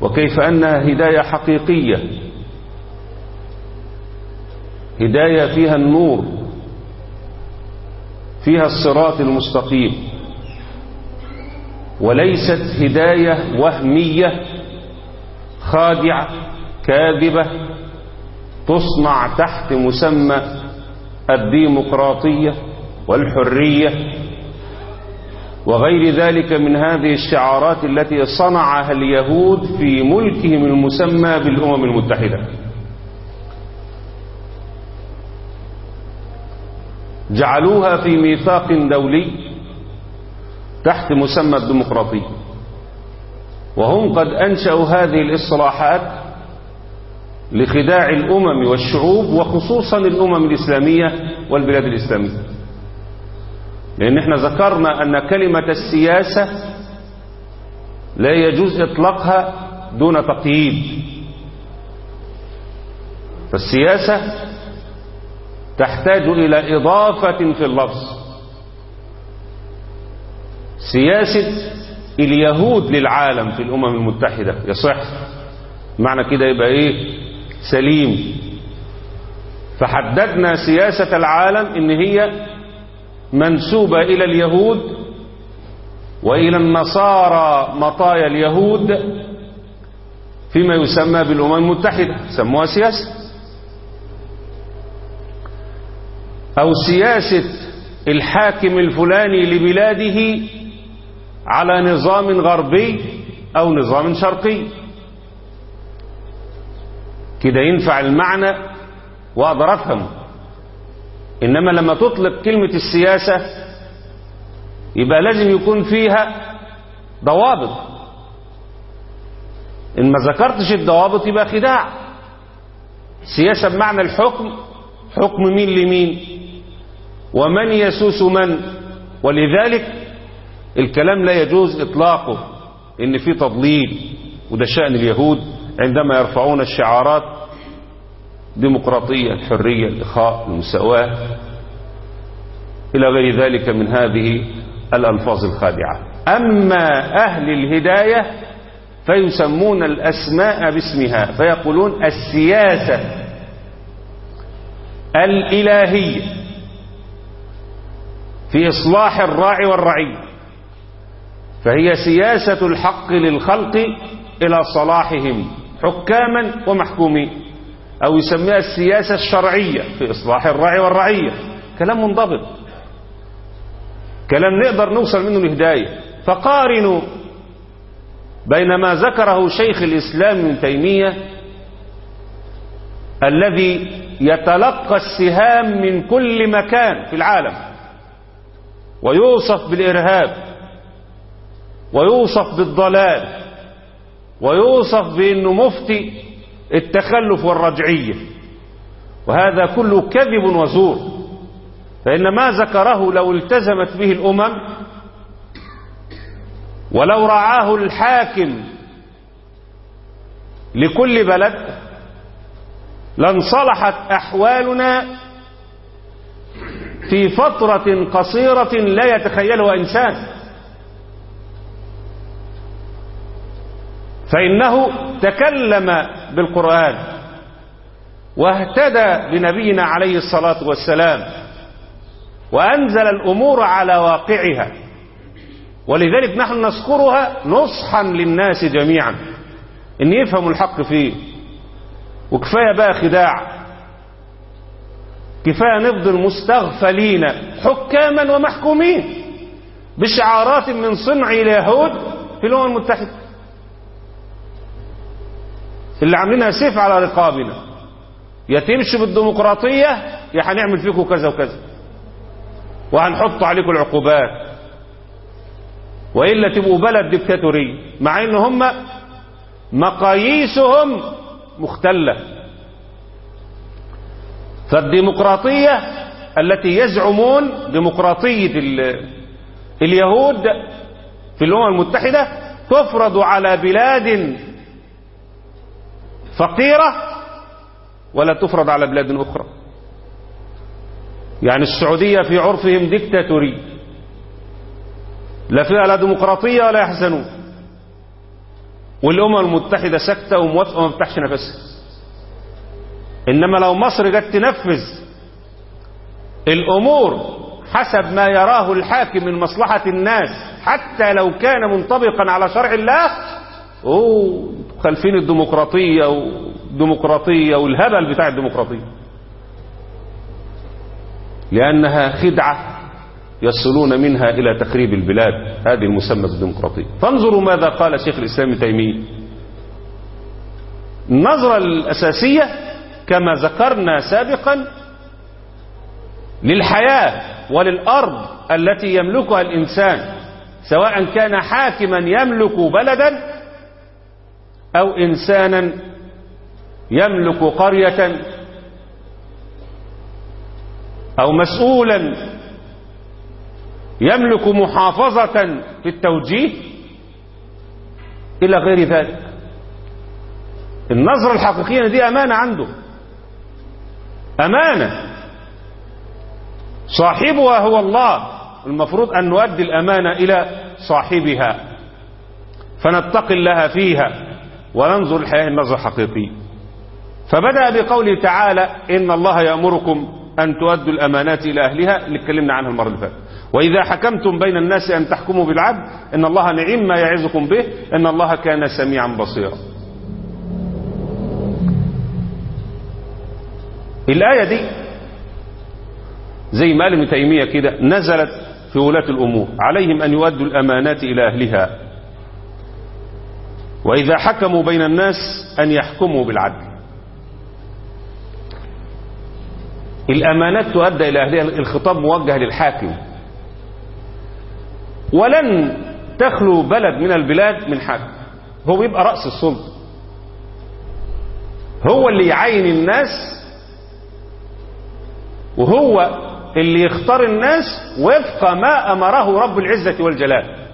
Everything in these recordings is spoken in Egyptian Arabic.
وكيف أنها هداية حقيقية هداية فيها النور فيها الصراط المستقيم وليست هداية وهمية خادعة كاذبة تصنع تحت مسمى الديمقراطية والحرية وغير ذلك من هذه الشعارات التي صنعها اليهود في ملكهم المسمى بالأمم المتحدة جعلوها في ميثاق دولي تحت مسمى الديمقراطية وهم قد أنشأوا هذه الإصلاحات لخداع الأمم والشعوب وخصوصا الأمم الإسلامية والبلاد الإسلامية لأن احنا ذكرنا أن كلمة السياسة لا يجوز إطلاقها دون تقييد فالسياسة تحتاج إلى إضافة في اللفظ سياسة اليهود للعالم في الأمم المتحدة يصح معنى كده يبقى إيه سليم فحددنا سياسة العالم إن هي منسوبة إلى اليهود وإلى النصارى مطايا اليهود فيما يسمى بالأمم المتحدة سموها سياسة أو سياسة الحاكم الفلاني لبلاده على نظام غربي أو نظام شرقي كده ينفع المعنى وأقدر أفهمه إنما لما تطلق كلمة السياسة يبقى لازم يكون فيها ضوابط إن ما ذكرتش الضوابط يبقى خداع سياسة بمعنى الحكم حكم مين لمين ومن يسوس من ولذلك الكلام لا يجوز إطلاقه إن في تضليل وده شأن اليهود عندما يرفعون الشعارات ديمقراطية الحرية الإخاء المساواة إلى غير ذلك من هذه الألفاظ الخادعة أما أهل الهداية فيسمون الأسماء باسمها فيقولون السياسة الإلهية في إصلاح الراعي والرعي فهي سياسة الحق للخلق إلى صلاحهم حكاما ومحكومين أو يسميها السياسة الشرعية في إصلاح الراعي والرعية كلام منضبط كلام نقدر نوصل منه الهداية فقارنوا بين ما ذكره شيخ الإسلام ابن تيمية الذي يتلقى السهام من كل مكان في العالم ويوصف بالإرهاب ويوصف بالضلال ويوصف بأنه مفتي التخلف والرجعية وهذا كله كذب وزور فإن ما ذكره لو التزمت به الأمم ولو رعاه الحاكم لكل بلد لانصلحت أحوالنا في فترة قصيرة لا يتخيلها إنسان فإنه تكلم بالقرآن واهتدى بنبينا عليه الصلاة والسلام وأنزل الأمور على واقعها ولذلك نحن نذكرها نصحا للناس جميعا ان يفهموا الحق فيه وكفايه بقى خداع كفايه نفضل مستغفلين حكاما ومحكومين بشعارات من صنع اليهود في الامم المتحده اللي عاملينها سيف على رقابنا يا تمشوا بالديمقراطيه يا هنعمل فيكم كذا وكذا وهنحط عليكم العقوبات وإلا تبقوا بلد ديكتاتورية مع ان هم مقاييسهم مختلة فالديمقراطية التي يزعمون ديمقراطية اليهود في الأمم المتحدة تفرض على بلاد فقيرة ولا تفرض على بلاد أخرى يعني السعودية في عرفهم ديكتاتورية لا فيها لا ديمقراطية ولا يحزنون والأمم المتحدة ساكتة وموافقة وما بتفتحش نفسها إنما لو مصر جت تنفذ الأمور حسب ما يراه الحاكم من مصلحة الناس حتى لو كان منطبقا على شرع الله أوه خالفين الديمقراطية والديمقراطية والهبل بتاع الديمقراطية لأنها خدعة يصلون منها إلى تخريب البلاد هذه المسمى بالديمقراطية فانظروا ماذا قال شيخ الإسلام ابن تيمية النظرة الأساسية كما ذكرنا سابقا للحياة وللأرض التي يملكها الإنسان سواء كان حاكما يملك بلدا أو إنسانا يملك قرية أو مسؤولا يملك محافظة في التوجيه إلى غير ذلك النظرة الحقيقية دي أمانة عنده أمانة صاحبها هو الله المفروض أن نؤدي الأمانة إلى صاحبها فنتقي الله فيها وننظر الحياة النظرة الحقيقية فبدأ بقوله تعالى إن الله يأمركم أن تؤدوا الأمانات إلى أهلها اللي اتكلمنا عنها المرة اللي فاتت وإذا حكمتم بين الناس أن تحكموا بالعدل إن الله نعم ما يعظكم به إن الله كان سميعا بصيرا الآية دي زي ما قال ابن تيمية كده نزلت في ولاة الأمور عليهم أن يؤدوا الأمانات إلى أهلها وإذا حكموا بين الناس أن يحكموا بالعدل الأمانات تؤدى إلى أهلها الخطاب موجه للحاكم ولن تخلو بلد من البلاد من حاكم هو يبقى رأس السلطة هو اللي يعين الناس وهو اللي يختار الناس وفق ما أمره رب العزة والجلال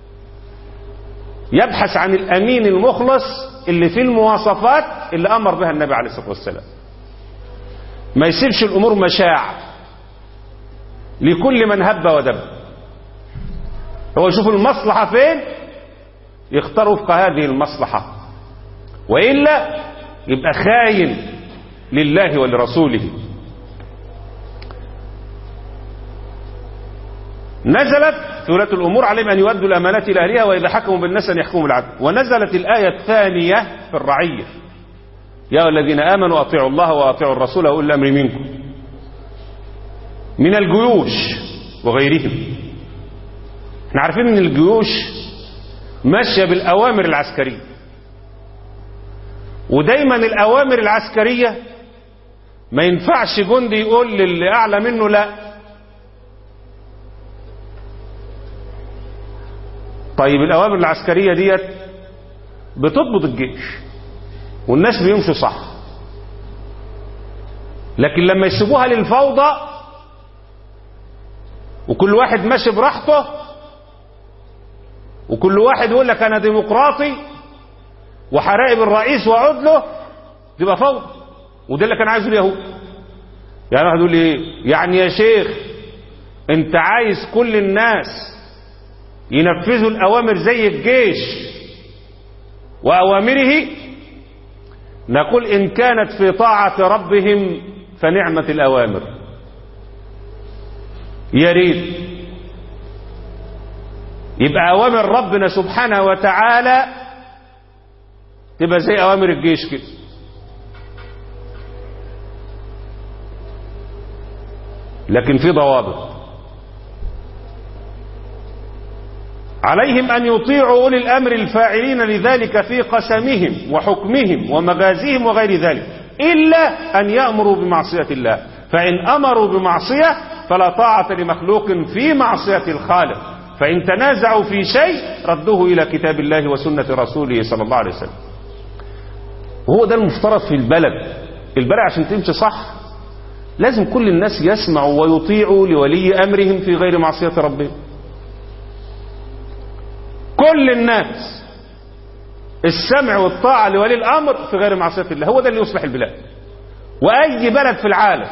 يبحث عن الأمين المخلص اللي في المواصفات اللي أمر بها النبي عليه الصلاة والسلام ما يسيبش الأمور مشاع لكل من هب ودب هو يشوف المصلحة فين يختار وفق هذه المصلحة وإلا يبقى خاين لله ولرسوله نزلت في ولاة الأمور عليهم أن يؤدوا الأمانات إلى أهلها وإذا حكموا بالناس أن يحكموا بالعدل ونزلت الآية الثانية في الرعية يا الذين آمنوا أطيعوا الله وأطيعوا الرسول وأولي الأمر منكم من الجيوش وغيرهم احنا عارفين ان الجيوش ماشية بالأوامر العسكرية ودايما الأوامر العسكرية ما ينفعش جندي يقول للي أعلى منه لا طيب الأوامر العسكرية ديت بتضبط الجيش والناس بيمشوا صح لكن لما يسيبوها للفوضى وكل واحد ماشي براحته وكل واحد يقول لك انا ديمقراطي وحرائب الرئيس واقعد له تبقى فوضى وده اللي كان عايزه اليهود يعني واحد يقول ايه يعني يا شيخ انت عايز كل الناس ينفذوا الاوامر زي الجيش واوامره نقول ان كانت في طاعه ربهم فنعمه الاوامر يا ريت يبقى اوامر ربنا سبحانه وتعالى تبقى زي اوامر الجيش كده لكن في ضوابط عليهم أن يطيعوا أولي الأمر الفاعلين لذلك في قسمهم وحكمهم ومغازيهم وغير ذلك إلا أن يأمروا بمعصية الله فإن أمروا بمعصية فلا طاعة لمخلوق في معصية الخالق فإن تنازعوا في شيء ردوه إلى كتاب الله وسنة رسوله صلى الله عليه وسلم وهو ده المفترض في البلد البلد عشان تمشي صح لازم كل الناس يسمعوا ويطيعوا لولي أمرهم في غير معصية ربهم كل الناس السمع والطاعة لولي الأمر في غير معصية الله هو ده اللي يصلح البلاد وأي بلد في العالم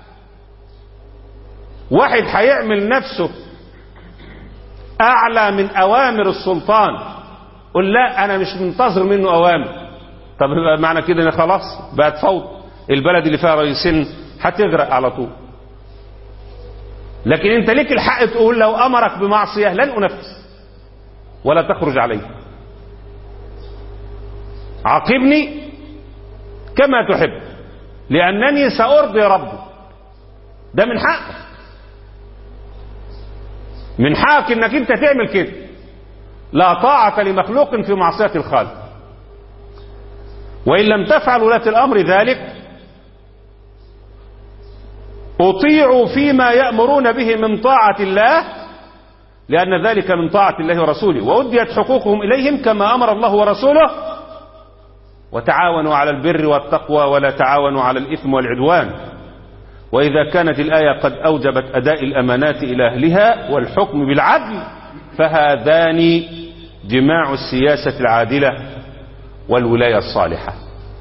واحد هيعمل نفسه أعلى من أوامر السلطان قل لا انا مش منتظر منه اوامر طب يبقى معنى كده ان خلاص بقت فوضى البلد اللي فيها رئيسين هتغرق على طول لكن انت ليك الحق تقول لو امرك بمعصيه لن انفذ ولا تخرج عليه عاقبني كما تحب لانني سارضي ربي ده من حقك من حقك انك انت تعمل كده لا طاعة لمخلوق في معصية الخالق وإن لم تفعل ولاة الأمر ذلك أطيعوا فيما يأمرون به من طاعة الله لأن ذلك من طاعة الله ورسوله وأديت حقوقهم إليهم كما أمر الله ورسوله وتعاونوا على البر والتقوى ولا تعاونوا على الإثم والعدوان وإذا كانت الآية قد أوجبت أداء الأمانات إلى أهلها والحكم بالعدل فهذان جماع السياسة العادلة والولاية الصالحة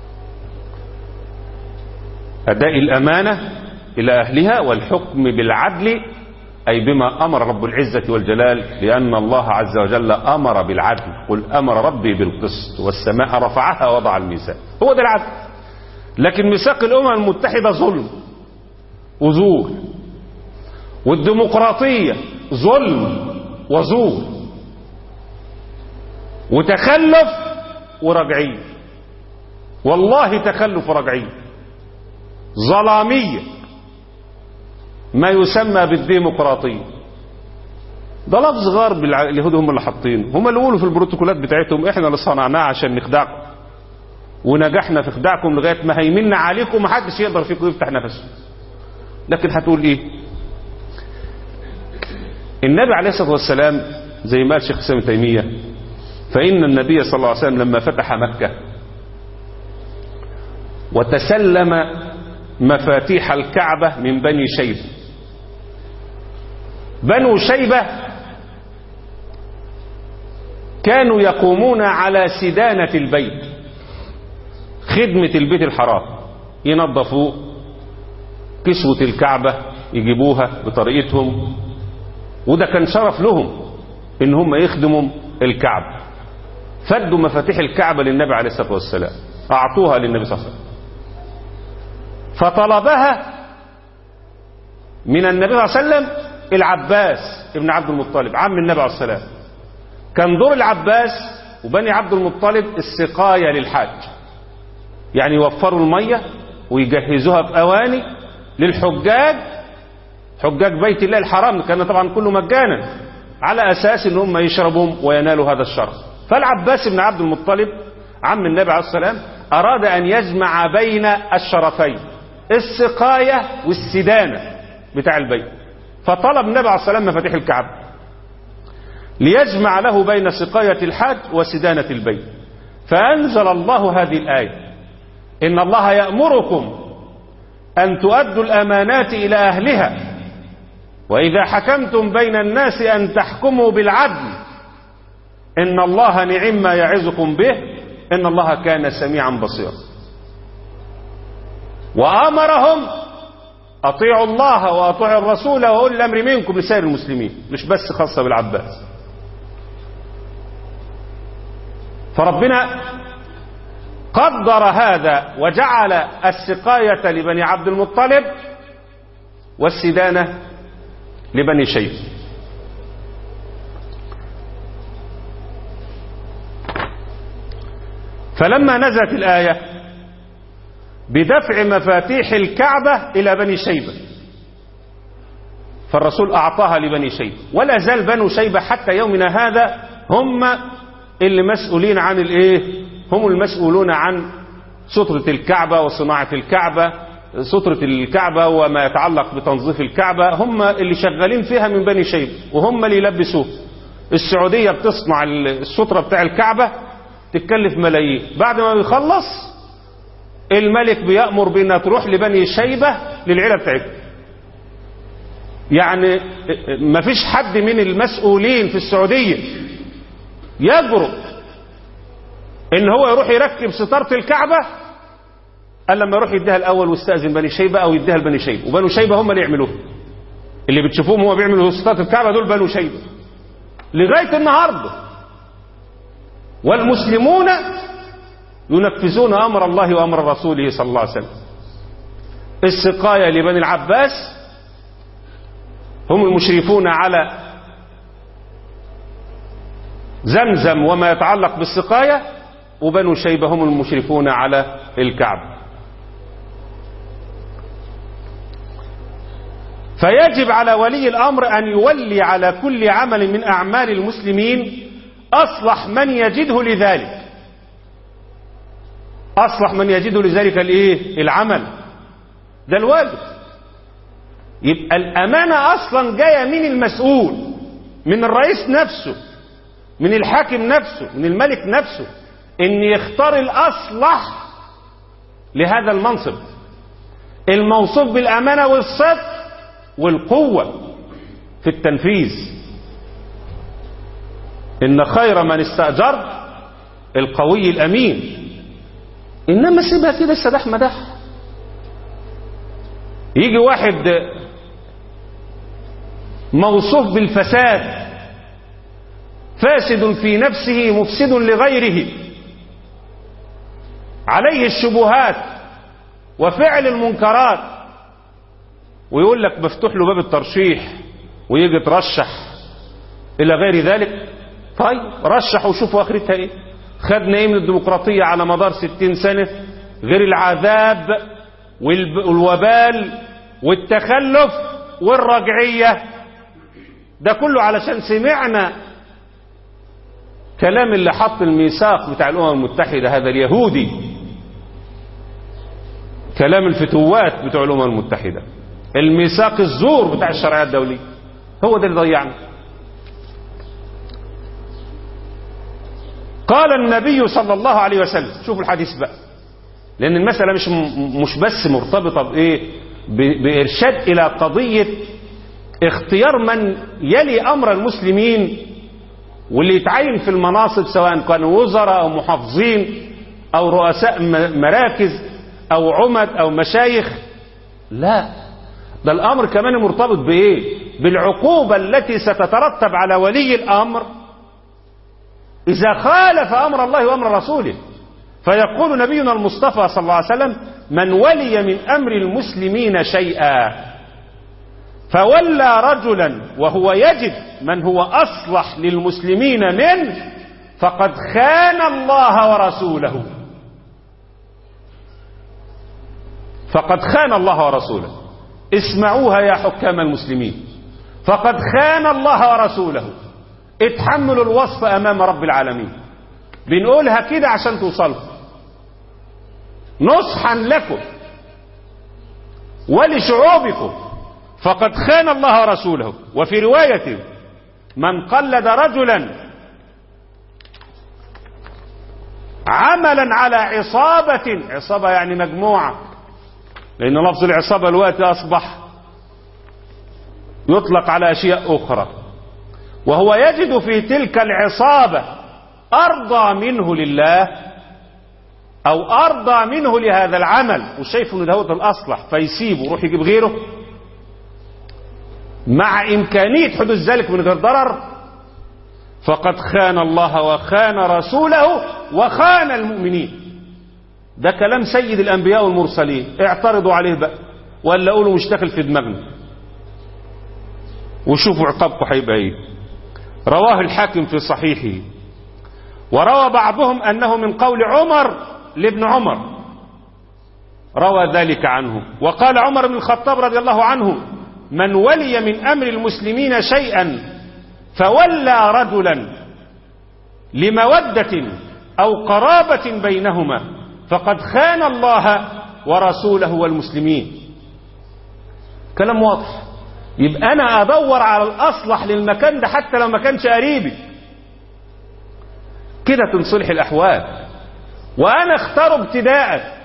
أداء الأمانة إلى أهلها والحكم بالعدل أي بما أمر رب العزة والجلال لأن الله عز وجل أمر بالعدل قل أمر ربي بالقسط والسماء رفعها وضع الميزان هو ده العدل لكن ميثاق الأمم المتحدة ظلم وزور والديمقراطية ظلم وزور وتخلف ورجعية والله تخلف ورجعية ظلامية ما يسمى بالديمقراطية ده لفظ غرب اليهود هم اللي حاطينه هم اللي يقولوا في البروتوكولات بتاعتهم احنا اللي صنعناه عشان نخدعكم ونجحنا في خداعكم لغايه ما هيمنا عليكم ومحدش يقدر فيكم يفتح نفسه لكن هتقول ايه النبي عليه الصلاه والسلام زي ما قال شيخ الاسلام تيميه فان النبي صلى الله عليه وسلم لما فتح مكه وتسلم مفاتيح الكعبه من بني شيبه بنو شيبه كانوا يقومون على سدانه البيت خدمه البيت الحرام ينظفوه كسوة الكعبة يجيبوها بطريقتهم وده كان شرف لهم ان هم يخدموا الكعبة فدوا مفاتيح الكعبة للنبي عليه الصلاة والسلام اعطوها للنبي صلى الله عليه وسلم فطلبها من النبي صلى الله عليه وسلم العباس ابن عبد المطلب عم النبي عليه السلام كان دور العباس وبني عبد المطلب السقاية للحاج يعني يوفروا المية ويجهزوها في أواني للحجاج حجاج بيت الله الحرام كان طبعا كله مجانا على أساس ان هم يشربوا وينالوا هذا الشرف فالعباس بن عبد المطلب عم النبي عليه السلام أراد أن يجمع بين الشرفين السقاية والسدانة بتاع البيت فطلب النبي عليه السلام مفاتيح الكعبة ليجمع له بين سقاية الحاج وسدانة البيت فأنزل الله هذه الآية إن الله يأمركم أن تؤدوا الأمانات إلى أهلها وإذا حكمتم بين الناس أن تحكموا بالعدل إن الله نعم ما يعظكم به إن الله كان سميعا بصيرا وأمرهم أطيعوا الله وأطيعوا الرسول وأولي الأمر منكم لسائر المسلمين مش بس خاصة بالعباس فربنا قدر هذا وجعل السقاية لبني عبد المطلب والسدانة لبني شيب فلما نزلت الآية بدفع مفاتيح الكعبة إلى بني شيبة فالرسول أعطاها لبني شيبة ولا زال بنو شيبة حتى يومنا هذا هم اللي مسؤولين عن الايه هم المسؤولون عن سترة الكعبة وصناعة الكعبة سترة الكعبة وما يتعلق بتنظيف الكعبة هم اللي شغالين فيها من بني شيبة وهم اللي يلبسوه السعودية بتصنع السترة بتاع الكعبة تتكلف ملايين بعد ما بيخلص الملك بيأمر بأنها تروح لبني شيبة للعيلة بتاعتها يعني ما فيش حد من المسؤولين في السعودية يجرؤ ان هو يروح يركب ستارة الكعبة قال لما يروح يديها الاول ويستأذن بني شيبة او يديها لبني شيبة وبنو شيبة هم اللي يعملوها اللي بتشوفوهم هو بيعملوا ستارة الكعبة دول بنو شيبة لغاية النهاردة والمسلمون ينفذون أمر الله وأمر رسوله صلى الله عليه وسلم السقاية لبني العباس هم المشرفون على زمزم وما يتعلق بالسقاية وبنو شيبة هم المشرفون على الكعب فيجب على ولي الأمر أن يولي على كل عمل من أعمال المسلمين أصلح من يجده لذلك أصلح من يجده لذلك الإيه؟ العمل ده الواجب يبقى الأمانة أصلا جاية من المسؤول من الرئيس نفسه من الحاكم نفسه من الملك نفسه ان يختار الأصلح لهذا المنصب الموصوف بالأمانة والصدق والقوة في التنفيذ إن خير من استأجر القوي الأمين إنما سيبها كده السداح مداح يجي واحد موصوف بالفساد فاسد في نفسه مفسد لغيره عليه الشبهات وفعل المنكرات ويقول لك مفتوح له باب الترشيح ويجي ترشح الى غير ذلك طيب رشح وشوفوا اخرتها ايه خدنا ايه من الديمقراطيه على مدار ستين سنه غير العذاب والوبال والتخلف والرجعيه ده كله علشان سمعنا كلام اللي حط الميثاق بتاع الامم المتحده هذا اليهودي كلام الفتوات بتوع الامم المتحده الميثاق الزور بتاع الشرعيه الدوليه هو ده اللي ضيعنا قال النبي صلى الله عليه وسلم شوفوا الحديث بقى لان المساله مش مش بس مرتبطه بايه بارشاد الى قضيه اختيار من يلي امر المسلمين واللي يتعين في المناصب سواء كانوا وزراء او محافظين او رؤساء مراكز او عمد او مشايخ لا ده الامر كمان مرتبط بايه بالعقوبه التي ستترتب على ولي الامر اذا خالف امر الله وامر رسوله فيقول نبينا المصطفى صلى الله عليه وسلم من ولي من امر المسلمين شيئا فولى رجلا وهو يجد من هو اصلح للمسلمين منه فقد خان الله ورسوله فقد خان الله ورسوله اسمعوها يا حكام المسلمين فقد خان الله ورسوله اتحملوا الوصف امام رب العالمين بنقولها كده عشان توصلوا نصحا لكم ولشعوبكم فقد خان الله ورسوله وفي رواية من قلد رجلا عملا على عصابة عصابة يعني مجموعة لأن لفظ العصابة الوقت أصبح يطلق على أشياء أخرى وهو يجد في تلك العصابة أرضى منه لله أو أرضى منه لهذا العمل وشايف أنه ده الأصلح فيسيبه يروح يجيب غيره مع إمكانية حدوث ذلك من غير ضرر فقد خان الله وخان رسوله وخان المؤمنين ده كلام سيد الأنبياء والمرسلين اعترضوا عليه بقى ولا قولوا مش داخل في دماغنا وشوفوا عقابكم هيبقى ايه رواه الحاكم في صحيحه وروى بعضهم أنه من قول عمر لابن عمر روى ذلك عنه وقال عمر بن الخطاب رضي الله عنه من ولي من أمر المسلمين شيئا فولى رجلا لمودة أو قرابة بينهما فقد خان الله ورسوله والمسلمين كلام واضح يبقى أنا أدور على الأصلح للمكان ده حتى لو ما كانش قريبي كده تنصلح الأحوال وأنا اختاره ابتداء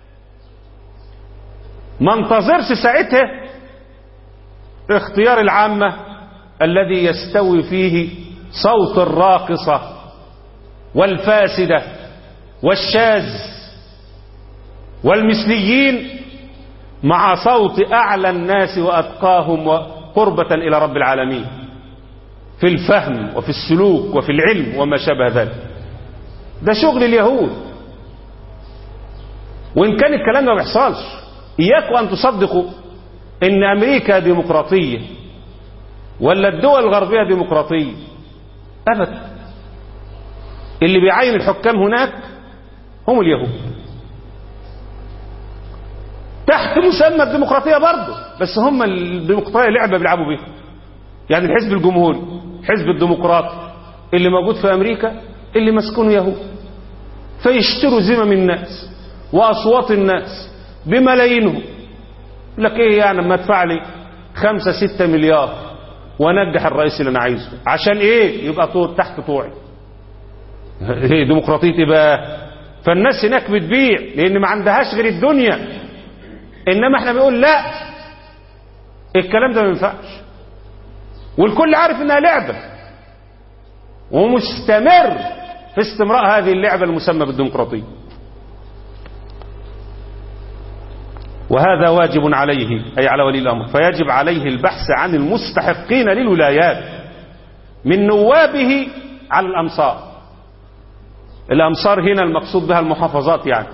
ما انتظرش ساعتها اختيار العامة الذي يستوي فيه صوت الراقصة والفاسدة والشاذ والمثليين مع صوت أعلى الناس وأتقاهم قربة إلى رب العالمين في الفهم وفي السلوك وفي العلم وما شابه ذلك ده شغل اليهود وإن كان الكلام ما بيحصلش إياكم أن تصدقوا إن أمريكا ديمقراطية ولا الدول الغربية ديمقراطية أبدا اللي بيعين الحكام هناك هم اليهود تحت مسمى الديمقراطية برضه بس هم الديمقراطية لعبة بيلعبوا بيها يعني الحزب الجمهوري حزب الديمقراطي اللي موجود في أمريكا اللي مسكونه يهود فيشتروا زمم الناس وأصوات الناس بملايينهم لك ايه يعني ما ادفع لي خمسة ستة مليار وانجح الرئيس اللي انا عايزه عشان ايه يبقى طول تحت طوعي ايه ديمقراطية ايه بقى فالناس هناك بتبيع لان ما عندهاش غير الدنيا انما احنا بنقول لا الكلام ده ما ينفعش والكل عارف انها لعبة ومستمر في استمراء هذه اللعبة المسمى بالديمقراطية وهذا واجب عليه أي على ولي الأمر فيجب عليه البحث عن المستحقين للولايات من نوابه على الأمصار الأمصار هنا المقصود بها المحافظات يعني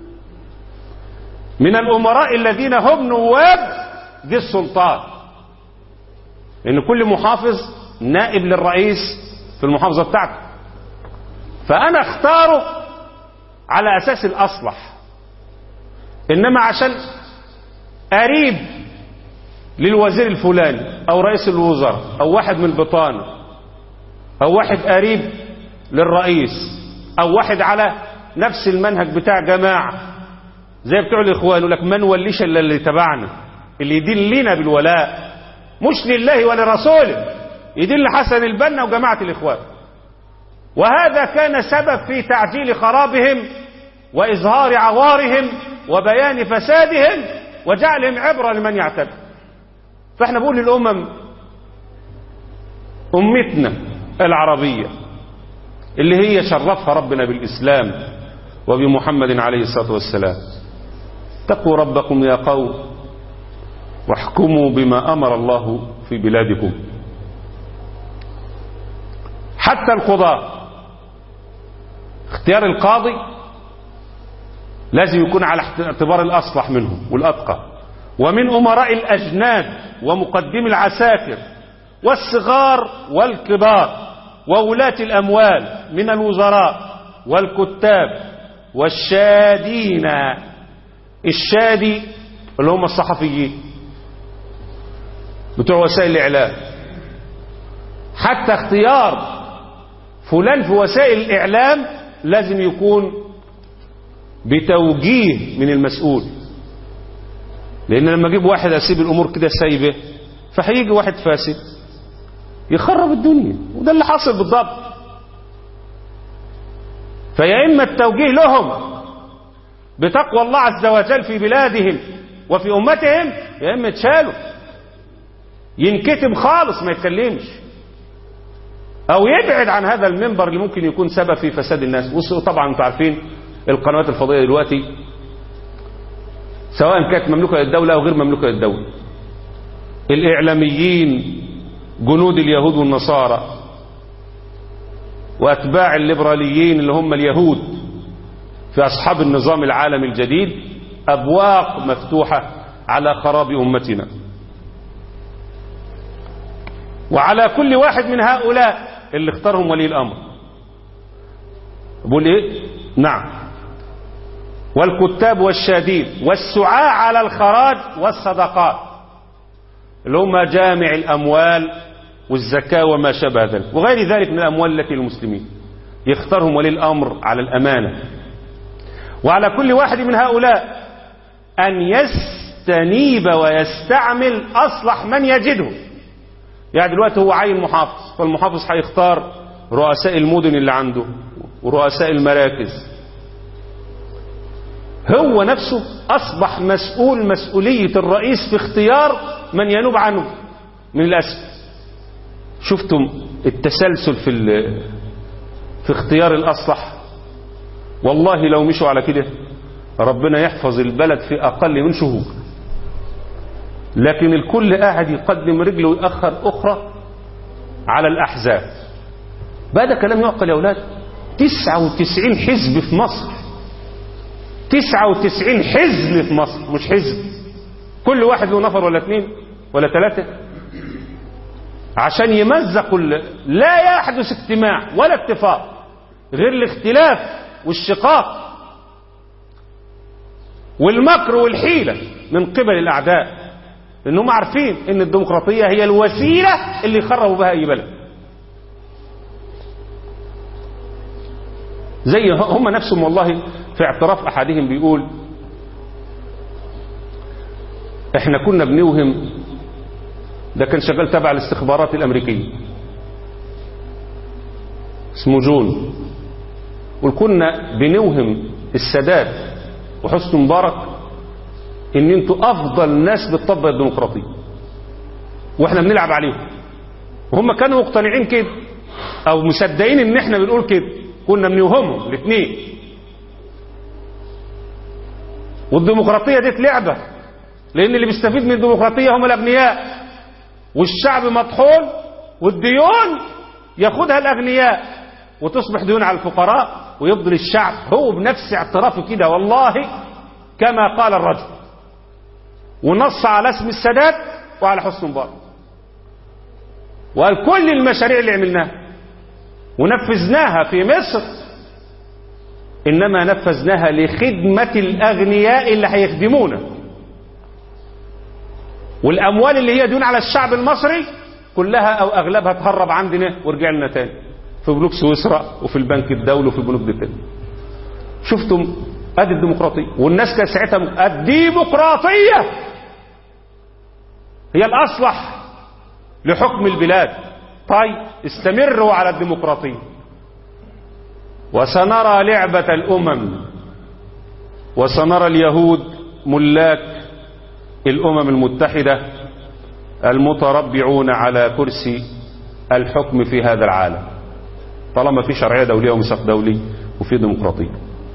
من الأمراء الذين هم نواب ذي السلطان لأن كل محافظ نائب للرئيس في المحافظة بتاعته فأنا اختاره على أساس الأصلح إنما عشان قريب للوزير الفلاني أو رئيس الوزراء أو واحد من البطانة أو واحد قريب للرئيس أو واحد على نفس المنهج بتاع جماعة زي بتوع الإخوان يقول لك ما نوليش إلا اللي تبعنا اللي يدين لنا بالولاء مش لله ولرسوله يدين لحسن البنا وجماعة الإخوان وهذا كان سبب في تعجيل خرابهم وإظهار عوارهم وبيان فسادهم وجعلهم عبرة لمن يعتبر فاحنا بقول للأمم أمتنا العربية اللي هي شرفها ربنا بالإسلام وبمحمد عليه الصلاة والسلام اتقوا ربكم يا قوم واحكموا بما أمر الله في بلادكم حتى القضاء اختيار القاضي لازم يكون على اعتبار الأصلح منهم والأتقى ومن أمراء الأجناد ومقدم العساكر والصغار والكبار وولاة الأموال من الوزراء والكتاب والشادين الشادي اللي هم الصحفيين بتوع وسائل الإعلام حتى اختيار فلان في وسائل الإعلام لازم يكون بتوجيه من المسؤول لأن لما أجيب واحد أسيب الأمور كده سايبة فهيجي واحد فاسد يخرب الدنيا وده اللي حاصل بالضبط فيا إما التوجيه لهم بتقوى الله عز وجل في بلادهم وفي أمتهم يا إما يتشالوا ينكتم خالص ما يتكلمش أو يبعد عن هذا المنبر اللي ممكن يكون سبب في فساد الناس وطبعا انتم عارفين القنوات الفضائية دلوقتي سواء كانت مملوكة للدولة أو غير مملوكة للدولة الإعلاميين جنود اليهود والنصارى وأتباع الليبراليين اللي هم اليهود في أصحاب النظام العالمي الجديد أبواق مفتوحة على خراب أمتنا وعلى كل واحد من هؤلاء اللي اختارهم ولي الأمر بقول إيه نعم والكتاب والشادين والسعاة على الخراج والصدقات اللي هم جامع الأموال والزكاة وما شابه ذلك وغير ذلك من الأموال التي للمسلمين يختارهم ولي الأمر على الأمانة وعلى كل واحد من هؤلاء أن يستنيب ويستعمل أصلح من يجده يعني دلوقتي هو عين محافظ فالمحافظ هيختار رؤساء المدن اللي عنده ورؤساء المراكز هو نفسه أصبح مسؤول مسؤولية الرئيس في اختيار من ينوب عنه من الأسف شفتم التسلسل في في اختيار الأصلح والله لو مشوا على كده ربنا يحفظ البلد في أقل من شهور لكن الكل قاعد يقدم رجله ويأخر أخرى على الأحزاب بقى ده كلام يعقل يا أولاد 99 حزب في مصر 99 حزب في مصر مش حزب كل واحد له نفر ولا اثنين ولا ثلاثة عشان يمزقوا لا يحدث اجتماع ولا اتفاق غير الاختلاف والشقاق والمكر والحيلة من قبل الأعداء لأنهم عارفين أن الديمقراطية هي الوسيلة اللي يخربوا بها أي بلد زي هم نفسهم والله في اعتراف أحدهم بيقول احنا كنا بنوهم ده كان شغال تبع الاستخبارات الأمريكية اسمه جون وكنا بنوهم السادات وحسن مبارك ان انتوا افضل ناس بتطبق الديمقراطيه واحنا بنلعب عليهم وهم كانوا مقتنعين كده او مصدقين ان احنا بنقول كده كنا بنوهمهم الاثنين والديمقراطيه دي لعبه لان اللي بيستفيد من الديمقراطيه هم الابنياء والشعب مطحون والديون ياخدها الاغنياء وتصبح ديون على الفقراء ويفضل الشعب هو بنفس اعترافه كده والله كما قال الرجل ونص على اسم السادات وعلى حسن مبارك وقال كل المشاريع اللي عملناها ونفذناها في مصر انما نفذناها لخدمة الاغنياء اللي هيخدمونا والاموال اللي هي ديون على الشعب المصري كلها او اغلبها تهرب عندنا ورجع لنا تاني في بنوك سويسرا وفي البنك الدولي وفي البنوك دي تاني شفتم ادي الديمقراطيه والناس كانت ساعتها الديمقراطيه هي الاصلح لحكم البلاد طيب استمروا على الديمقراطيه وسنرى لعبه الامم وسنرى اليهود ملاك الامم المتحده المتربعون على كرسي الحكم في هذا العالم طالما في شرعيه دوليه وميثاق دولي وفي ديمقراطيه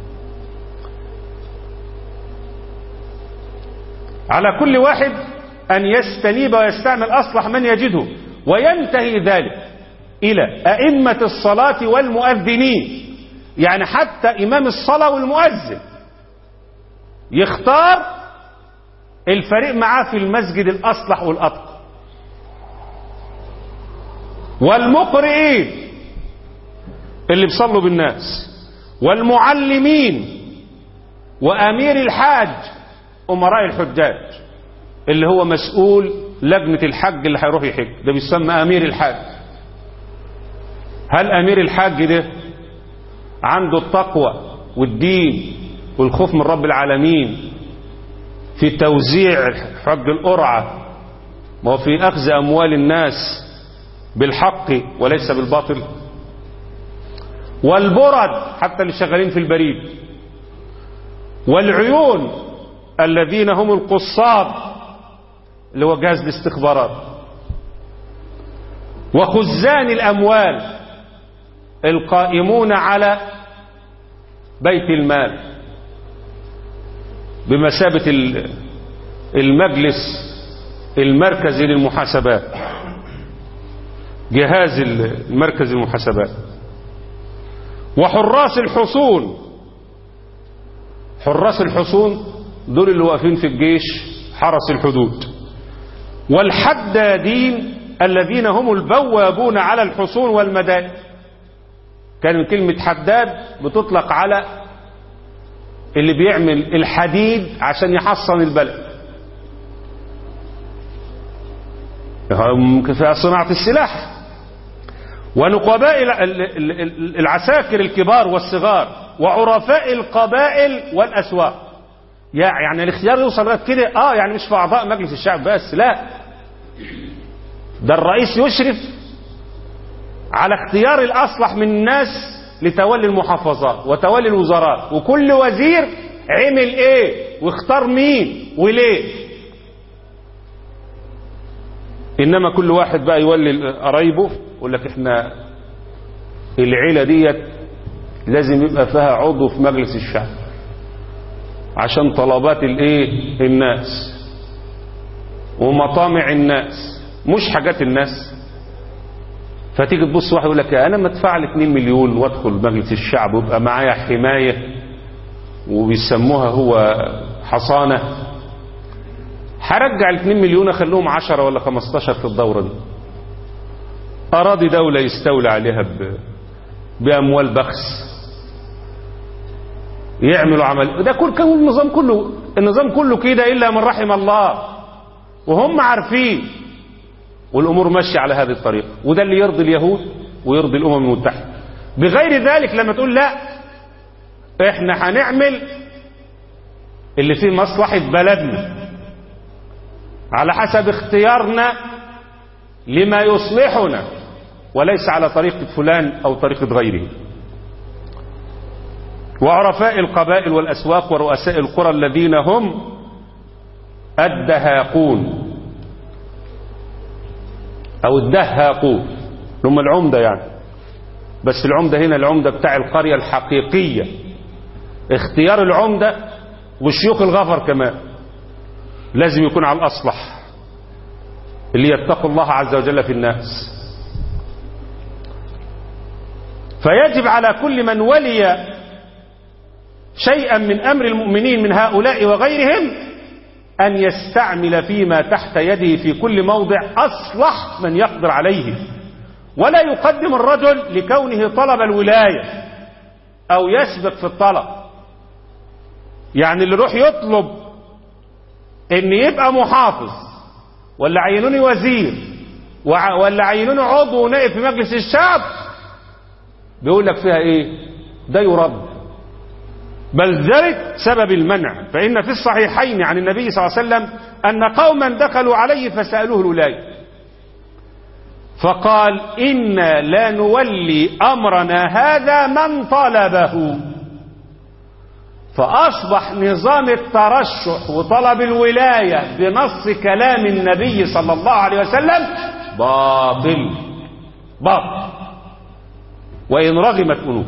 على كل واحد أن يستنيب ويستعمل أصلح من يجده وينتهي ذلك إلى أئمة الصلاة والمؤذنين يعني حتى إمام الصلاة والمؤذن يختار الفريق معاه في المسجد الأصلح والأطقى والمقرئين اللي بيصلوا بالناس والمعلمين وأمير الحاج أمراء الحجاج اللي هو مسؤول لجنة الحج اللي هيروح يحج ده بيسمى أمير الحاج هل أمير الحاج ده عنده التقوى والدين والخوف من رب العالمين في توزيع حج القرعة وفي أخذ أموال الناس بالحق وليس بالباطل والبرد حتى اللي شغالين في البريد والعيون الذين هم القصاد اللي هو جهاز الاستخبارات وخزان الأموال القائمون على بيت المال بمثابة المجلس المركزي للمحاسبات جهاز المركز المحاسبات وحراس الحصون حراس الحصون دول اللي واقفين في الجيش حرس الحدود والحدادين الذين هم البوابون على الحصون والمدائن كان كلمة حداد بتطلق على اللي بيعمل الحديد عشان يحصن البلد في صناعة السلاح ونقباء العساكر الكبار والصغار وعرفاء القبائل والأسواق يعني الاختيار يوصل لغايه كده اه يعني مش في اعضاء مجلس الشعب بس لا ده الرئيس يشرف على اختيار الاصلح من الناس لتولي المحافظات وتولي الوزارات وكل وزير عمل ايه واختار مين وليه انما كل واحد بقى يولي قرايبه يقول لك احنا العيله ديت لازم يبقى فيها عضو في مجلس الشعب عشان طلبات الايه الناس ومطامع الناس مش حاجات الناس فتيجي تبص واحد يقول لك انا مدفع لي 2 مليون وادخل مجلس الشعب ويبقى معايا حمايه وبيسموها هو حصانه هرجع ال 2 مليون اخليهم 10 ولا 15 في الدوره دي اراضي دوله يستولى عليها ب... باموال بخس يعملوا عمل ده كل كان النظام كله النظام كله كده الا من رحم الله وهم عارفين والامور ماشيه على هذه الطريقه وده اللي يرضي اليهود ويرضي الامم المتحده بغير ذلك لما تقول لا احنا هنعمل اللي فيه مصلحه بلدنا على حسب اختيارنا لما يصلحنا وليس على طريقه فلان او طريقه غيره وعرفاء القبائل والاسواق ورؤساء القرى الذين هم الدهاقون او الدهاقون هم العمدة يعني بس العمدة هنا العمدة بتاع القرية الحقيقية اختيار العمدة والشيوخ الغفر كمان لازم يكون على الأصلح اللي يتقوا الله عز وجل في الناس فيجب على كل من ولي شيئا من أمر المؤمنين من هؤلاء وغيرهم أن يستعمل فيما تحت يده في كل موضع أصلح من يقدر عليه ولا يقدم الرجل لكونه طلب الولاية أو يسبق في الطلب يعني اللي يروح يطلب ان يبقى محافظ ولا عينوني وزير ولا عينوني عضو ونائب في مجلس الشعب بيقول لك فيها ايه ده يرد بل ذلك سبب المنع فإن في الصحيحين عن النبي صلى الله عليه وسلم أن قوما دخلوا عليه فسألوه الولاية فقال إنا لا نولي أمرنا هذا من طلبه فأصبح نظام الترشح وطلب الولاية بنص كلام النبي صلى الله عليه وسلم باطل باطل وإن رغمت أنوف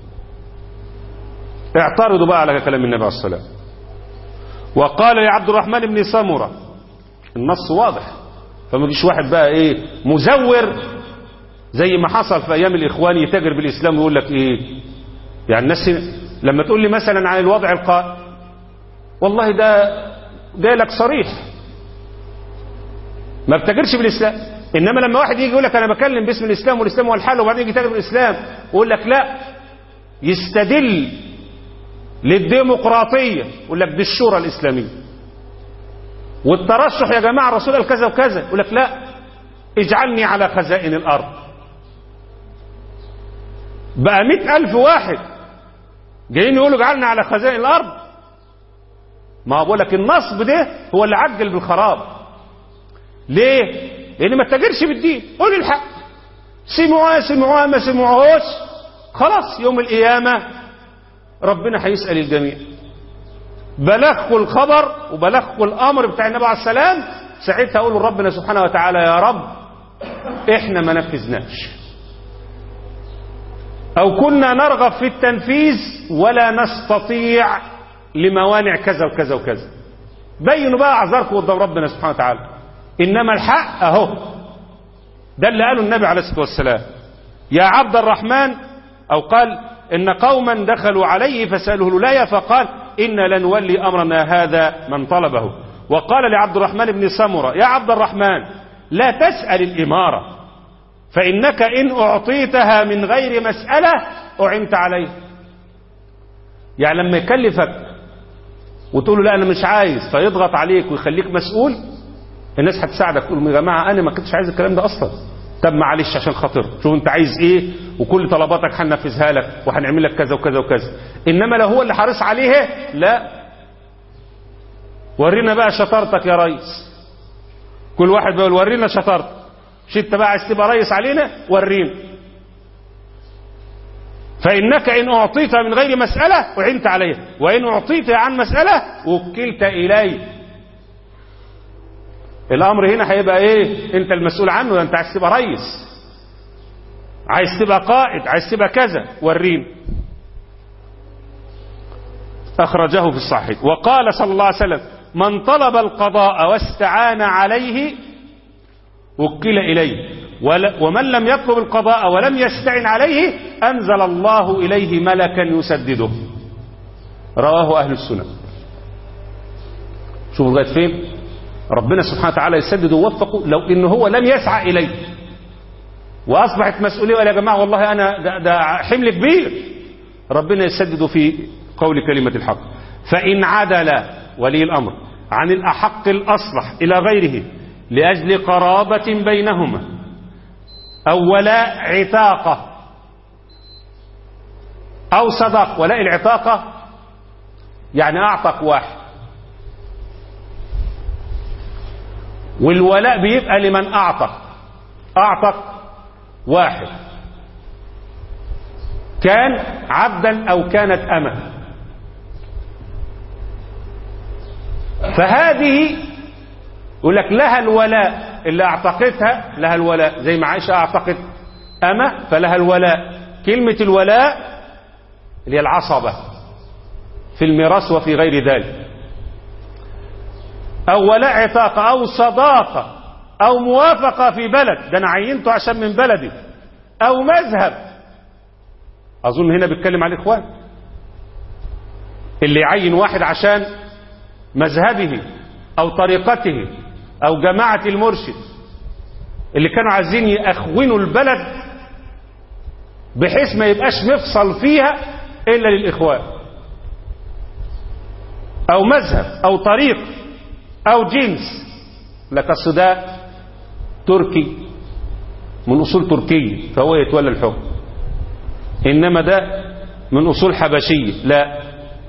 اعترضوا بقى على كلام النبي عليه الصلاة والسلام وقال لعبد الرحمن بن سمرة النص واضح فما يجيش واحد بقى ايه مزور زي ما حصل في ايام الاخوان يتاجر بالاسلام ويقول لك ايه يعني الناس لما تقول لي مثلا عن الوضع القائم والله ده جاي لك صريح ما بتاجرش بالاسلام انما لما واحد يجي يقول لك انا بكلم باسم الاسلام والاسلام هو الحل وبعدين يجي يتاجر بالاسلام ويقول لك لا يستدل للديمقراطيه يقول لك دي الشورى الاسلاميه والترشح يا جماعه الرسول قال كذا وكذا يقول لك لا اجعلني على خزائن الارض بقى مئة ألف واحد جايين يقولوا اجعلنا على خزائن الأرض ما هو بقول لك النصب ده هو اللي عجل بالخراب ليه؟ لأن ما تتاجرش بالدين قول الحق سمعوها سمعوها ما سمعوهوش خلاص يوم القيامة ربنا هيسأل الجميع بلغوا الخبر وبلغوا الأمر بتاع النبي عليه السلام ساعتها أقول ربنا سبحانه وتعالى يا رب احنا ما نفذناش أو كنا نرغب في التنفيذ ولا نستطيع لموانع كذا وكذا وكذا بينوا بقى أعذاركم قدام ربنا سبحانه وتعالى إنما الحق أهو ده اللي قاله النبي عليه الصلاة والسلام يا عبد الرحمن أو قال إن قوما دخلوا عليه فسألوه الولاية فقال إن لنولي أمرنا هذا من طلبه وقال لعبد الرحمن بن سمرة يا عبد الرحمن لا تسأل الإمارة فإنك إن أعطيتها من غير مسألة أعنت عليه يعني لما يكلفك وتقول له لا أنا مش عايز فيضغط عليك ويخليك مسؤول الناس هتساعدك تقول يا جماعة أنا ما كنتش عايز الكلام ده أصلا طب معلش عشان خاطر شوف أنت عايز إيه وكل طلباتك هننفذها لك وهنعمل لك كذا وكذا وكذا إنما لو هو اللي حريص عليه لا ورينا بقى شطارتك يا ريس كل واحد بيقول ورينا شطارتك مش انت بقى عايز تبقى ريس علينا ورينا فإنك إن أعطيت من غير مسألة أعنت عليه وإن أعطيت عن مسألة وكلت إليه الأمر هنا هيبقى إيه أنت المسؤول عنه ده أنت عايز تبقى ريس عايز تبقى قائد عايز تبقى كذا ورينا أخرجه في الصحيح وقال صلى الله عليه وسلم من طلب القضاء واستعان عليه وكل إليه ول- ومن لم يطلب القضاء ولم يستعن عليه أنزل الله إليه ملكا يسدده رواه أهل السنة شوفوا لغاية فين ربنا سبحانه وتعالى يسدد ووفقه لو إن هو لم يسعى إليه وأصبحت مسؤولية يا جماعة والله أنا ده, ده حمل كبير ربنا يسدد في قول كلمة الحق فإن عدل ولي الأمر عن الأحق الأصلح إلى غيره لأجل قرابة بينهما أو ولاء عتاقة أو صدق ولاء العتاقة يعني أعتق واحد والولاء بيبقى لمن أعتق أعتق واحد كان عبدا أو كانت أمة فهذه يقول لك لها الولاء اللي اعتقتها لها الولاء زي ما عائشة اعتقت أمة فلها الولاء كلمة الولاء اللي هي العصبة في الميراث وفي غير ذلك أو ولاء عتاقة أو صداقة أو موافقة في بلد ده أنا عينته عشان من بلدي أو مذهب أظن هنا بيتكلم على الإخوان اللي يعين واحد عشان مذهبه أو طريقته أو جماعة المرشد اللي كانوا عايزين يأخونوا البلد بحيث ما يبقاش مفصل فيها إلا للإخوان أو مذهب أو طريق أو جنس لك أصل ده تركي من أصول تركية فهو يتولى الحكم إنما ده من أصول حبشية لا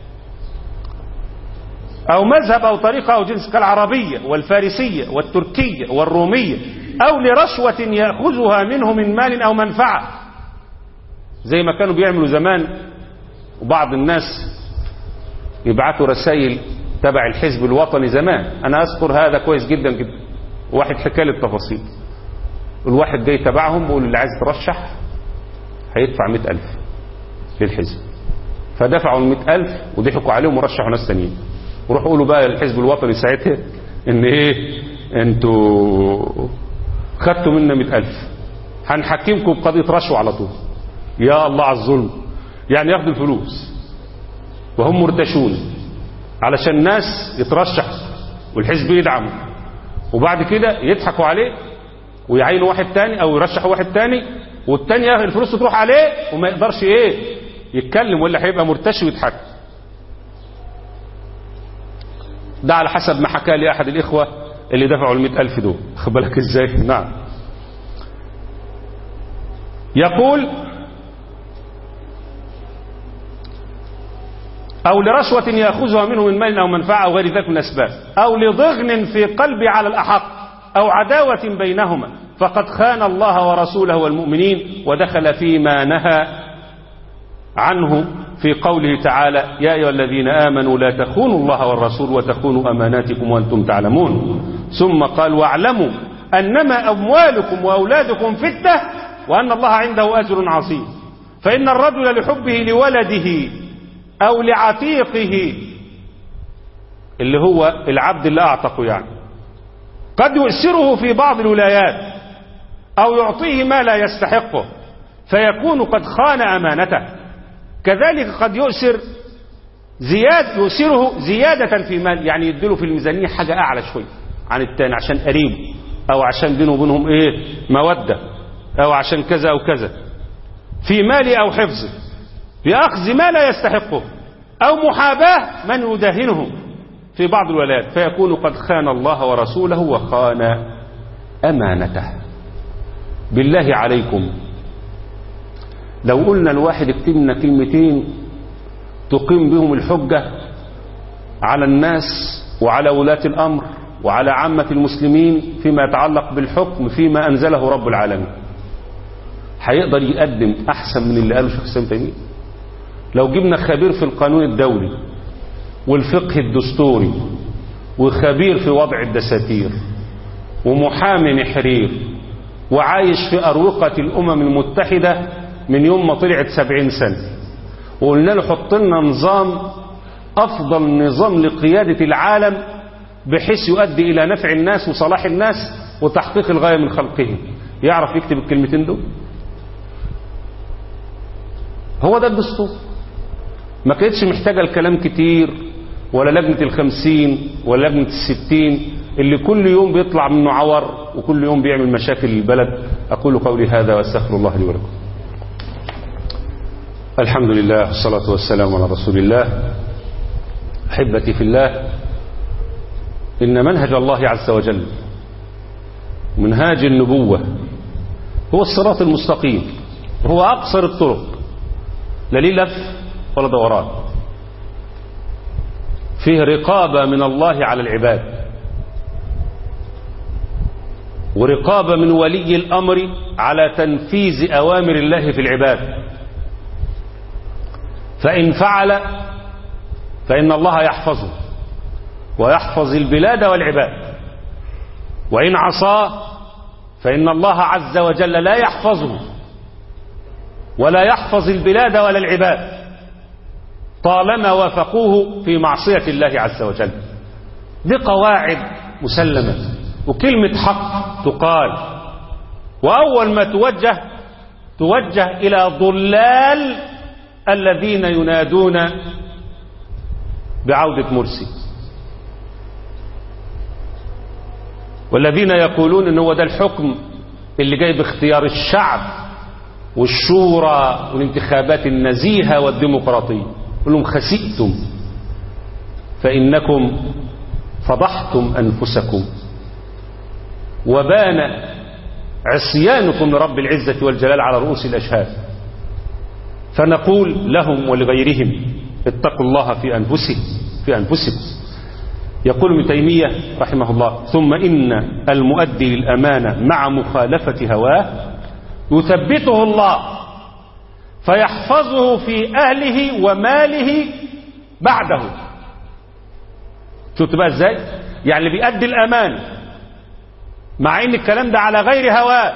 أو مذهب أو طريقة أو جنس كالعربية والفارسية والتركية والرومية أو لرشوة يأخذها منه من مال أو منفعة زي ما كانوا بيعملوا زمان وبعض الناس يبعثوا رسائل تبع الحزب الوطني زمان أنا أذكر هذا كويس جدا جدا واحد حكى لي التفاصيل الواحد جاي تبعهم بيقول اللي عايز ترشح هيدفع مئة ألف للحزب فدفعوا المئة ألف وضحكوا عليهم ورشحوا ناس تانيين وروحوا قولوا بقى الحزب الوطني ساعتها ان ايه انتوا خدتوا منا مئة ألف هنحكمكم بقضية رشوة على طول يا الله على الظلم يعني ياخدوا الفلوس وهم مرتشون علشان الناس يترشح والحزب يدعم وبعد كده يضحكوا عليه ويعينوا واحد تاني او يرشحوا واحد تاني والتاني ياخد الفلوس تروح عليه وما يقدرش ايه يتكلم ولا هيبقى مرتشي ويضحك ده على حسب ما حكى لي احد الاخوه اللي دفعوا المئة ألف دول خد بالك ازاي نعم يقول أو لرشوة يأخذها منه من مال أو منفعة أو غير ذلك من الأسباب أو لضغن في قلبي على الأحق أو عداوة بينهما فقد خان الله ورسوله والمؤمنين ودخل فيما نهى عنه في قوله تعالى يا أيها الذين آمنوا لا تخونوا الله والرسول وتخونوا أماناتكم وأنتم تعلمون ثم قال واعلموا أنما أموالكم وأولادكم فتنة وأن الله عنده أجر عظيم فإن الرجل لحبه لولده أو لعتيقه اللي هو العبد اللي أعتقه يعني قد يؤسره في بعض الولايات أو يعطيه ما لا يستحقه فيكون قد خان أمانته كذلك قد يؤسر زياد يؤسره زيادة في مال يعني يديله في الميزانية حاجة أعلى شوية عن التاني عشان قريب أو عشان بينه وبينهم إيه مودة أو عشان كذا أو كذا في مال أو حفظه بأخذ ما لا يستحقه أو محاباة من يداهنه في بعض الولايات فيكون قد خان الله ورسوله وخان أمانته بالله عليكم لو قلنا الواحد اكتب لنا كلمتين تقيم بهم الحجة على الناس وعلى ولاة الأمر وعلى عامة المسلمين فيما يتعلق بالحكم فيما أنزله رب العالمين هيقدر يقدم أحسن من اللي قاله شيخ سامي تيمية لو جبنا خبير في القانون الدولي والفقه الدستوري وخبير في وضع الدساتير ومحامي محرير وعايش في أروقة الأمم المتحدة من يوم ما طلعت سبعين سنة وقلنا له حط لنا نظام أفضل نظام لقيادة العالم بحيث يؤدي إلى نفع الناس وصلاح الناس وتحقيق الغاية من خلقهم يعرف يكتب الكلمتين دول هو ده الدستور ما كانتش محتاجة الكلام كتير ولا لجنة الخمسين ولا لجنة الستين اللي كل يوم بيطلع منه عور وكل يوم بيعمل مشاكل للبلد أقول قولي هذا وأستغفر الله لي ولكم الحمد لله والصلاة والسلام على رسول الله أحبتي في الله إن منهج الله عز وجل منهاج النبوة هو الصراط المستقيم هو أقصر الطرق لا ليه لف ولا دوران فيه رقابة من الله على العباد ورقابة من ولي الأمر على تنفيذ أوامر الله في العباد فإن فعل فإن الله يحفظه ويحفظ البلاد والعباد وإن عصاه فإن الله عز وجل لا يحفظه ولا يحفظ البلاد ولا العباد طالما وافقوه في معصية الله عز وجل دي قواعد مسلمة وكلمة حق تقال وأول ما توجه توجه إلى ضلال الذين ينادون بعودة مرسي والذين يقولون ان هو ده الحكم اللي جاي باختيار الشعب والشورى والانتخابات النزيهة والديمقراطية قل لهم خسئتم فإنكم فضحتم أنفسكم وبان عصيانكم لرب العزة والجلال على رؤوس الأشهاد فنقول لهم ولغيرهم اتقوا الله في أنفسهم في أنفسكم يقول ابن تيمية رحمه الله ثم إن المؤدي للأمانة مع مخالفة هواه يثبته الله فيحفظه في أهله وماله بعده شفت بقى ازاي يعني اللي بيأدي الأمانة مع ان الكلام ده على غير هواه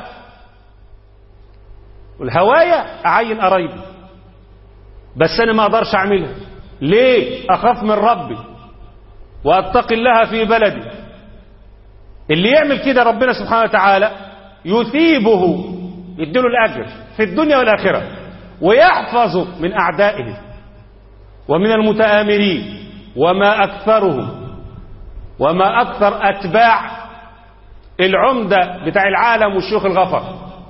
والهواية أعين قرايبي بس أنا ما أقدرش أعملها ليه أخاف من ربي وأتقي الله في بلدي اللي يعمل كده ربنا سبحانه وتعالى يثيبه يديله الأجر في الدنيا والآخرة ويحفظه من أعدائه ومن المتآمرين وما أكثرهم وما أكثر أتباع العمدة بتاع العالم والشيوخ الغفر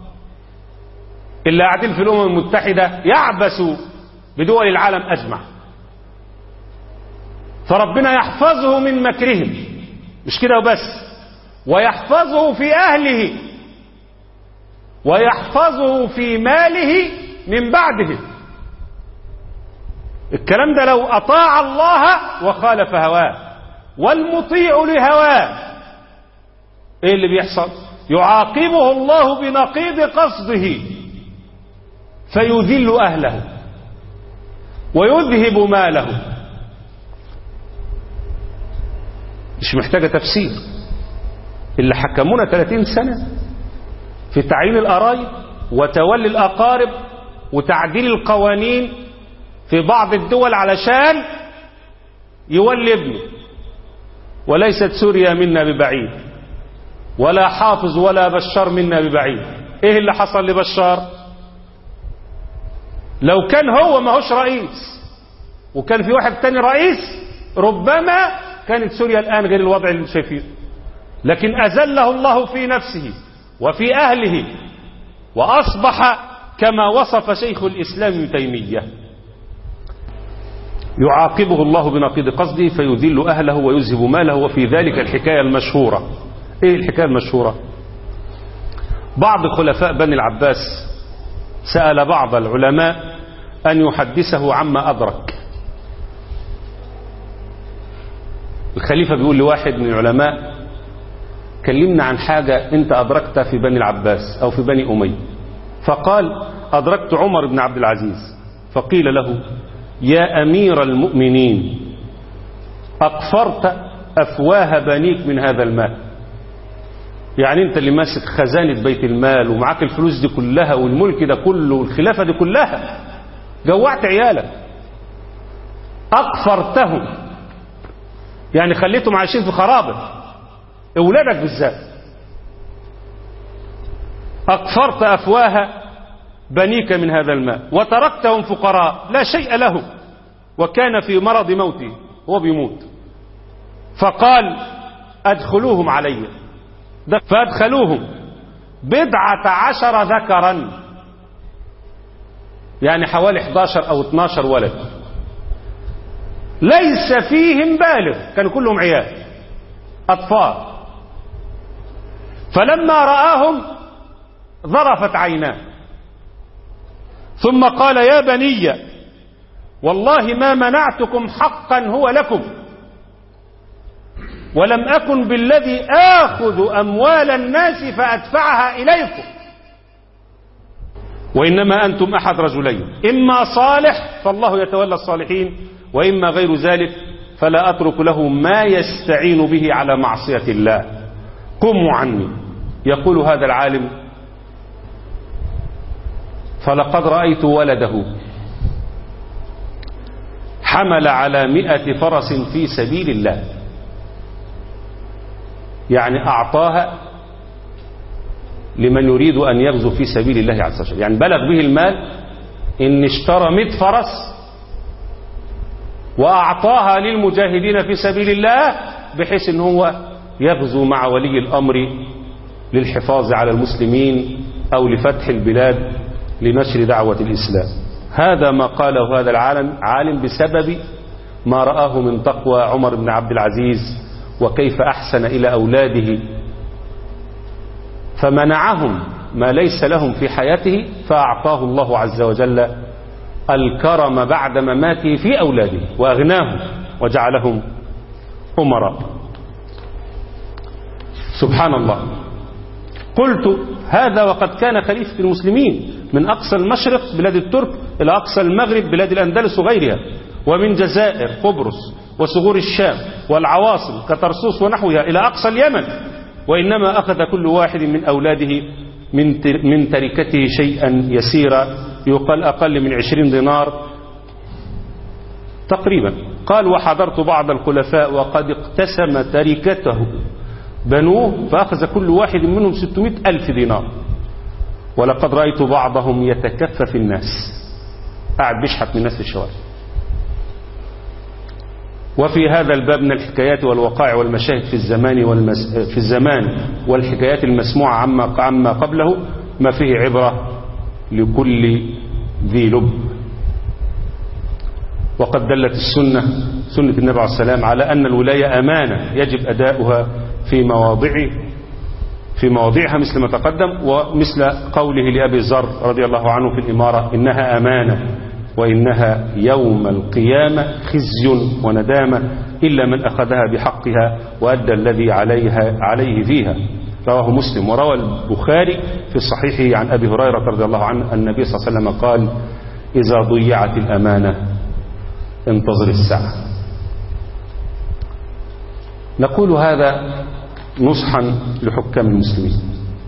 اللي قاعدين في الأمم المتحدة يعبسوا بدول العالم أجمع فربنا يحفظه من مكرهم مش كده وبس ويحفظه في أهله ويحفظه في ماله من بعده الكلام ده لو أطاع الله وخالف هواه والمطيع لهواه ايه اللي بيحصل يعاقبه الله بنقيض قصده فيذل أهله ويذهب ماله مش محتاجة تفسير اللي حكمونا 30 سنة في تعيين القرايب وتولي الأقارب وتعديل القوانين في بعض الدول علشان يولي ابنه وليست سوريا منا ببعيد ولا حافظ ولا بشار منا ببعيد ايه اللي حصل لبشار لو كان هو ما هوش رئيس وكان في واحد تاني رئيس ربما كانت سوريا الآن غير الوضع اللي شايفينه لكن أزله الله في نفسه وفي أهله وأصبح كما وصف شيخ الإسلام ابن تيمية يعاقبه الله بنقيض قصده فيذل أهله ويذهب ماله وفي ذلك الحكاية المشهورة إيه الحكاية المشهورة بعض خلفاء بني العباس سأل بعض العلماء أن يحدثه عما أدرك الخليفة بيقول لواحد من العلماء كلمنا عن حاجة انت أدركتها في بني العباس أو في بني أمي فقال أدركت عمر بن عبد العزيز فقيل له يا أمير المؤمنين أقفرت أفواه بنيك من هذا المال يعني انت اللي ماسك خزانة بيت المال ومعاك الفلوس دي كلها والملك ده كله والخلافة دي كلها جوعت عيالك أقفرتهم يعني خليتهم عايشين في خرابة اولادك بالذات أكفرت أفواه بنيك من هذا الماء وتركتهم فقراء لا شيء لهم وكان في مرض موته هو بيموت فقال أدخلوهم علي فأدخلوهم بضعة عشر ذكرا يعني حوالي 11 أو 12 ولد ليس فيهم بالغ كانوا كلهم عيال أطفال فلما رآهم ظرفت عيناه ثم قال يا بني والله ما منعتكم حقا هو لكم ولم أكن بالذي آخذ أموال الناس فأدفعها إليكم وإنما أنتم أحد رجلين إما صالح فالله يتولى الصالحين وإما غير ذلك فلا أترك له ما يستعين به على معصية الله قموا عني يقول هذا العالم فلقد رأيت ولده حمل على مئة فرس في سبيل الله يعني أعطاها لمن يريد أن يغزو في سبيل الله عز وجل يعني بلغ به المال إن اشترى مئة فرس وأعطاها للمجاهدين في سبيل الله بحيث أن هو يغزو مع ولي الأمر للحفاظ على المسلمين أو لفتح البلاد لنشر دعوة الإسلام هذا ما قاله هذا العالم عالم بسبب ما رآه من تقوى عمر بن عبد العزيز وكيف أحسن إلى أولاده فمنعهم ما ليس لهم في حياته فأعطاه الله عز وجل الكرم بعد مماته في أولاده وأغناهم وجعلهم أمراء سبحان الله قلت هذا وقد كان خليفة المسلمين من أقصى المشرق بلاد الترك إلى أقصى المغرب بلاد الأندلس وغيرها ومن جزائر قبرص وصغور الشام والعواصم كترسوس ونحوها إلى أقصى اليمن وإنما أخذ كل واحد من أولاده من من تركته شيئا يسيرا يقال أقل من عشرين دينار تقريبا قال وحضرت بعض الخلفاء وقد اقتسم تركته بنوه فأخذ كل واحد منهم ستمائة ألف دينار ولقد رأيت بعضهم يتكفف الناس قاعد بيشحت من الناس في الشوارع وفي هذا الباب من الحكايات والوقائع والمشاهد في الزمان والمس... في الزمان والحكايات المسموعة عما عما قبله ما فيه عبرة لكل ذي لب وقد دلت السنة سنة النبي عليه السلام على أن الولاية أمانة يجب أداؤها في مواضع في مواضعها مثل ما تقدم ومثل قوله لأبي ذر رضي الله عنه في الإمارة إنها أمانة وإنها يوم القيامة خزي وندامة إلا من أخذها بحقها وأدى الذي عليها عليه فيها رواه مسلم وروى البخاري في صحيحه عن أبي هريرة رضي الله عنه النبي صلى الله عليه وسلم قال إذا ضيعت الأمانة انتظر الساعة نقول هذا نصحا لحكام المسلمين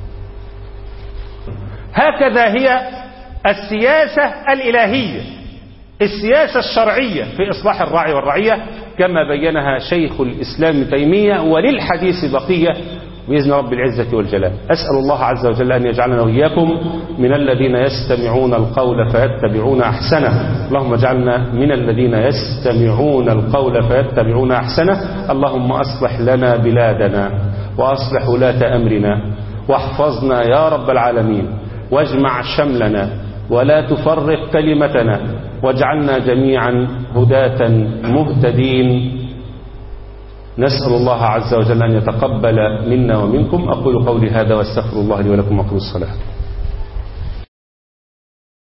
هكذا هي السياسة الإلهية السياسة الشرعية في إصلاح الراعي والرعية كما بينها شيخ الإسلام تيمية وللحديث بقية بإذن رب العزة والجلال أسأل الله عز وجل أن يجعلنا وإياكم من الذين يستمعون القول فيتبعون أحسنه اللهم اجعلنا من الذين يستمعون القول فيتبعون أحسنه اللهم أصلح لنا بلادنا وأصلح ولاة أمرنا واحفظنا يا رب العالمين واجمع شملنا ولا تفرق كلمتنا واجعلنا جميعا هداة مهتدين نسأل الله عز وجل أن يتقبل منا ومنكم أقول قولي هذا واستغفر الله لي ولكم وقل الصلاة